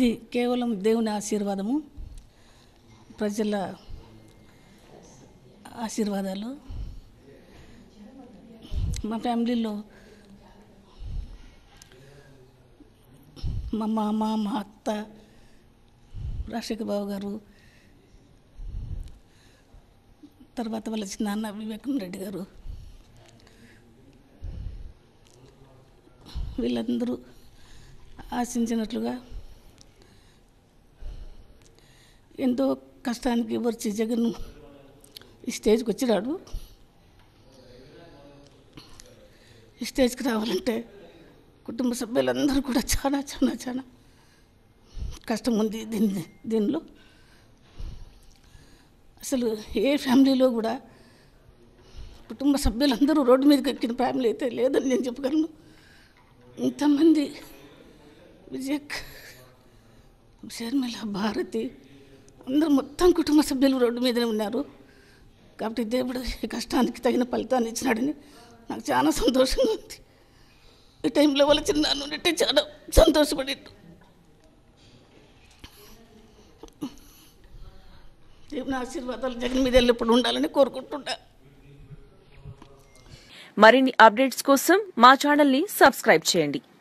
ఇది కేవలం దేవుని ఆశీర్వాదము ప్రజల ఆశీర్వాదాలు మా ఫ్యామిలీలో మా మామ మా అత్త రాజశేఖర్ బాబు గారు తర్వాత వాళ్ళ చిన్నాన్న వివేకం రెడ్డి గారు వీళ్ళందరూ ఆశించినట్లుగా ఎంతో కష్టానికి వచ్చి జగన్ ఈ స్టేజ్కి వచ్చినాడు ఈ స్టేజ్కి రావాలంటే కుటుంబ సభ్యులందరూ కూడా చాలా చాలా చాలా కష్టం ఉంది దీని దీనిలో అసలు ఏ ఫ్యామిలీలో కూడా కుటుంబ సభ్యులందరూ రోడ్డు మీదకి ఎక్కిన ఫ్యామిలీ అయితే లేదని నేను చెప్పగలను ఇంతమంది విజయక్ షర్మిల భారతి అందరూ మొత్తం కుటుంబ సభ్యులు రోడ్డు మీదనే ఉన్నారు కాబట్టి దేవుడు ఈ కష్టానికి తగిన ఫలితాన్ని ఇచ్చినాడని నాకు చాలా సంతోషంగా ఉంది ఈ టైంలో వాళ్ళ చిన్నాను ఉంటే చాలా సంతోషపడి దేవుని ఆశీర్వాదాలు జగన్ మీద ఎల్లప్పుడు ఉండాలని కోరుకుంటున్నా మరిన్ని అప్డేట్స్ కోసం మా ఛానల్ని సబ్స్క్రైబ్ చేయండి